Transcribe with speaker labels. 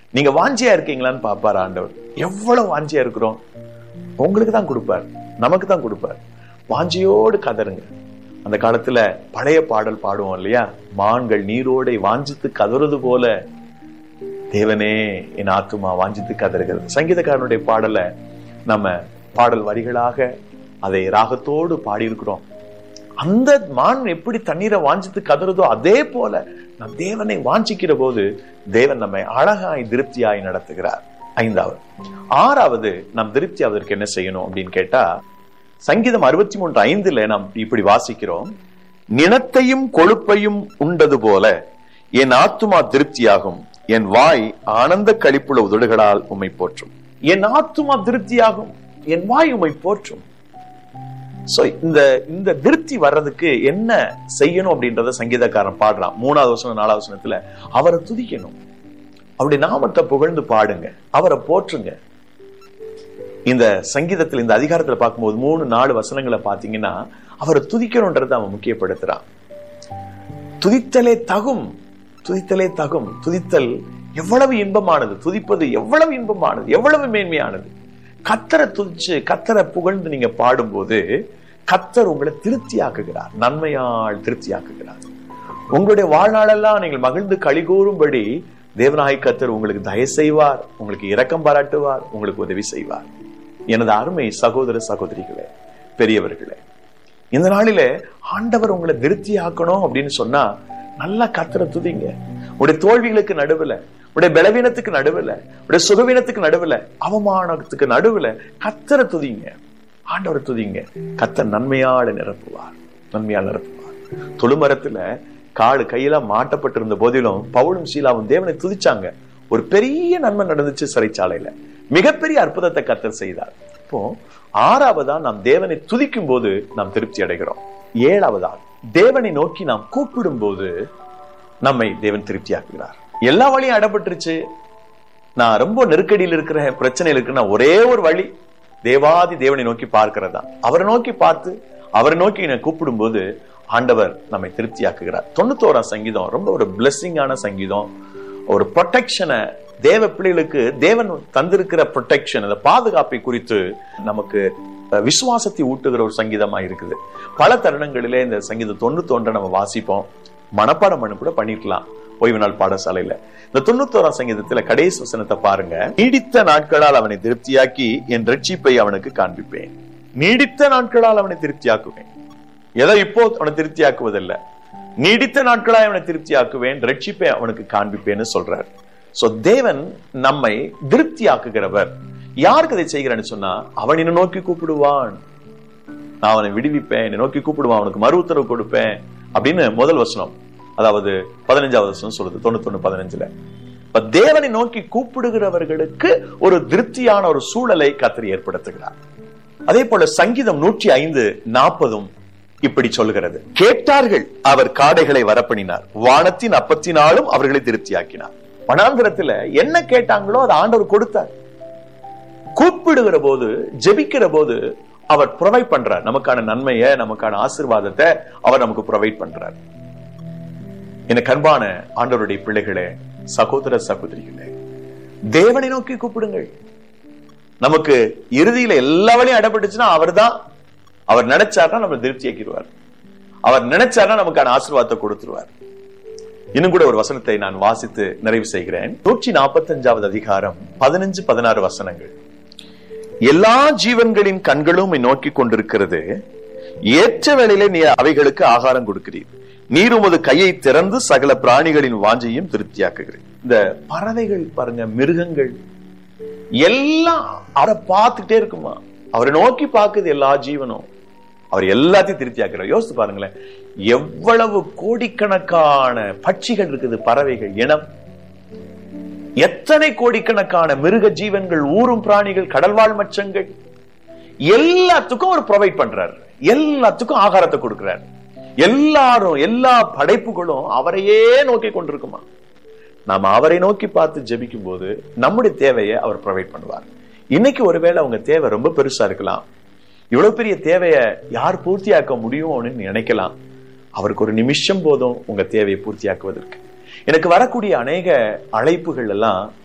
Speaker 1: நீங்க வாஞ்சியா இருக்கீங்களான்னு பாப்பார் ஆண்டவர் எவ்வளவு வாஞ்சியா இருக்கிறோம் உங்களுக்கு தான் கொடுப்பார் நமக்கு தான் கொடுப்பார் வாஞ்சியோடு கதருங்க அந்த காலத்துல பழைய பாடல் பாடுவோம் இல்லையா மான்கள் நீரோடை வாஞ்சித்து கதறது போல தேவனே என் ஆத்துமா வாஞ்சித்து கதறுகிறது சங்கீதக்காரனுடைய பாடலை நம்ம பாடல் வரிகளாக அதை ராகத்தோடு பாடியிருக்கிறோம் அந்த மான் எப்படி தண்ணீரை வாஞ்சித்து கதறுதோ அதே போல நம் தேவனை வாஞ்சிக்கிற போது தேவன் நம்மை அழகாய் திருப்தியாய் நடத்துகிறார் ஐந்தாவது ஆறாவது நாம் திருப்தி ஆவதற்கு என்ன செய்யணும் அப்படின்னு கேட்டா சங்கீதம் அறுபத்தி மூன்று ஐந்துல நாம் இப்படி வாசிக்கிறோம் நினத்தையும் கொழுப்பையும் உண்டது போல என் ஆத்துமா திருப்தியாகும் என் வாய் ஆனந்த கழிப்புள்ள உதடுகளால் உம்மை போற்றும் என் ஆத்துமா திருப்தியாகும் என் வாய் உம்மை போற்றும் சோ இந்த இந்த திருப்தி வர்றதுக்கு என்ன செய்யணும் அப்படின்றத சங்கீதக்காரன் பாடுறான் மூணாவது வசனம் நாலாவது வசனத்துல அவரை துதிக்கணும் அவருடைய நாமத்தை புகழ்ந்து பாடுங்க அவரை போற்றுங்க இந்த சங்கீதத்தில் இந்த அதிகாரத்துல பார்க்கும்போது மூணு நாலு வசனங்களை பாத்தீங்கன்னா அவரை துதிக்கணும்ன்றதை அவன் முக்கியப்படுத்துறான் துதித்தலே தகும் துதித்தலே தகும் துதித்தல் எவ்வளவு இன்பமானது துதிப்பது எவ்வளவு இன்பமானது எவ்வளவு மேன்மையானது கத்தரை துதிச்சு கத்தரை புகழ்ந்து நீங்க பாடும்போது கத்தர் உங்களை திருப்தியாக்குகிறார் நன்மையால் திருப்தியாக்குகிறார் உங்களுடைய வாழ்நாளெல்லாம் நீங்கள் மகிழ்ந்து கழிகூறும்படி தேவநாய் கத்தர் உங்களுக்கு தயவு செய்வார் உங்களுக்கு இரக்கம் பாராட்டுவார் உங்களுக்கு உதவி செய்வார் எனது அருமை சகோதர சகோதரிகளே பெரியவர்களே இந்த நாளிலே ஆண்டவர் உங்களை திருப்தி ஆக்கணும் அப்படின்னு சொன்னா நல்லா கத்தரை துதிங்க உடைய தோல்விகளுக்கு நடுவுல உடைய பலவீனத்துக்கு நடுவுல உடைய சுகவீனத்துக்கு நடுவுல அவமானத்துக்கு நடுவுல கத்தரை துதிங்க ஆண்டவரை துதிங்க கத்தர் நன்மையால நிரப்புவார் நன்மையால் நிரப்புவார் தொழுமரத்துல காடு கையில மாட்டப்பட்டிருந்த போதிலும் பவுலும் சீலாவும் தேவனை துதிச்சாங்க ஒரு பெரிய நன்மை நடந்துச்சு சிறைச்சாலையில மிகப்பெரிய அற்புதத்தை கத்தர் செய்தார் இப்போ ஆறாவதா நாம் தேவனை துதிக்கும் போது நாம் திருப்தி அடைகிறோம் ஏழாவதா தேவனை நோக்கி நாம் கூப்பிடும் போது நம்மை தேவன் திருப்தியாக்குகிறார் எல்லா வழியும் அடப்பட்டுருச்சு நான் ரொம்ப நெருக்கடியில் இருக்கிற பிரச்சனையில் இருக்கிற ஒரே ஒரு வழி தேவாதி தேவனை நோக்கி பார்க்கிறதா அவரை நோக்கி பார்த்து அவரை நோக்கி என்னை கூப்பிடும் போது ஆண்டவர் நம்மை திருப்தியாக்குகிறார் தொண்ணூத்தோராம் சங்கீதம் ரொம்ப ஒரு பிளெஸ்ஸிங்கான சங்கீதம் ஒரு ப்ரொடெக்ஷனை தேவ பிள்ளைகளுக்கு தேவன் தந்திருக்கிற ப்ரொடெக்ஷன் அந்த பாதுகாப்பை குறித்து நமக்கு விசுவாசத்தை ஊட்டுகிற ஒரு சங்கீதமா இருக்குது பல தருணங்களிலே இந்த சங்கீதம் தொண்ணூத்தொன்றை நம்ம வாசிப்போம் மனப்பாடம் பண்ண கூட பண்ணிருக்கலாம் ஓய்வு நாள் பாடசாலையில இந்த தொண்ணூத்தோராம் சங்கீதத்துல கடைசி வசனத்தை பாருங்க நீடித்த நாட்களால் அவனை திருப்தியாக்கி என் ரட்சிப்பை அவனுக்கு காண்பிப்பேன் நீடித்த நாட்களால் அவனை திருப்தியாக்குவேன் ஏதோ இப்போ அவனை திருப்தியாக்குவதில்லை நீடித்த நாட்களாய் அவனை திருப்தியாக்குவேன் ரட்சிப்பை அவனுக்கு காண்பிப்பேன்னு சொல்றார் சோ தேவன் நம்மை திருப்தியாக்குகிறவர் யாருக்கு இதை செய்கிறேன்னு சொன்னா அவன் என்ன நோக்கி கூப்பிடுவான் நான் அவனை விடுவிப்பேன் என்னை நோக்கி கூப்பிடுவான் அவனுக்கு மறு உத்தரவு கொடுப்பேன் அப்படின்னு முதல் வசனம் அதாவது பதினஞ்சாவது வசனம் சொல்லுது தொண்ணூத்தொன்னு பதினஞ்சுல இப்ப தேவனை நோக்கி கூப்பிடுகிறவர்களுக்கு ஒரு திருப்தியான ஒரு சூழலை கத்தர் ஏற்படுத்துகிறார் அதே போல சங்கீதம் நூற்றி ஐந்து நாற்பதும் இப்படி சொல்கிறது கேட்டார்கள் அவர் காடைகளை வரப்பணினார் வானத்தின் அப்பத்தினாலும் அவர்களை திருப்தியாக்கினார் வனாந்திரத்துல என்ன கேட்டாங்களோ அதை ஆண்டவர் கொடுத்தார் கூப்பிடுகிற போது ஜெபிக்கிற போது அவர் ப்ரொவைட் பண்றார் நமக்கான நன்மையை நமக்கான ஆசிர்வாதத்தை அவர் நமக்கு ப்ரொவைட் பண்றார் எனக்கு அன்பான ஆண்டவருடைய பிள்ளைகளே சகோதர சகோதரிகளே தேவனை நோக்கி கூப்பிடுங்கள் நமக்கு இறுதியில எல்லா வழியும் அடப்பட்டுச்சுன்னா அவர் தான் அவர் நினைச்சார்னா நம்ம திருப்தி ஆக்கிடுவார் அவர் நினைச்சார்னா நமக்கான ஆசீர்வாதத்தை கொடுத்துருவார் இன்னும் கூட ஒரு வசனத்தை நான் வாசித்து நிறைவு செய்கிறேன் நூற்றி நாற்பத்தி அஞ்சாவது அதிகாரம் பதினஞ்சு பதினாறு வசனங்கள் எல்லா ஜீவன்களின் கண்களும் நோக்கி கொண்டிருக்கிறது ஏற்ற வேளையிலே நீ அவைகளுக்கு ஆகாரம் கொடுக்கிறீர் நீர் உமது கையை திறந்து சகல பிராணிகளின் வாஞ்சையும் திருப்தியாக்குகிறேன் இந்த பறவைகள் பாருங்க மிருகங்கள் எல்லாம் அவரை பார்த்துட்டே இருக்குமா அவரை நோக்கி பார்க்குது எல்லா ஜீவனும் அவர் எல்லாத்தையும் திருப்தியாக்குறார் யோசித்து பாருங்களேன் எவ்வளவு கோடிக்கணக்கான பட்சிகள் இருக்குது பறவைகள் இனம் எத்தனை கோடிக்கணக்கான மிருக ஜீவன்கள் ஊரும் பிராணிகள் கடல்வாழ் மச்சங்கள் எல்லாத்துக்கும் அவர் ப்ரொவைட் பண்றார் எல்லாத்துக்கும் ஆகாரத்தை கொடுக்கிறார் எல்லாரும் எல்லா படைப்புகளும் அவரையே நோக்கி கொண்டிருக்குமா நாம அவரை நோக்கி பார்த்து ஜெபிக்கும் போது நம்முடைய தேவையை அவர் ப்ரொவைட் பண்ணுவார் இன்னைக்கு ஒருவேளை அவங்க தேவை ரொம்ப பெருசா இருக்கலாம் இவ்வளவு பெரிய தேவையை யார் பூர்த்தியாக்க முடியும் அப்படின்னு நினைக்கலாம் அவருக்கு ஒரு நிமிஷம் போதும் உங்க தேவையை பூர்த்தியாக்குவதற்கு எனக்கு வரக்கூடிய அநேக அழைப்புகள் எல்லாம்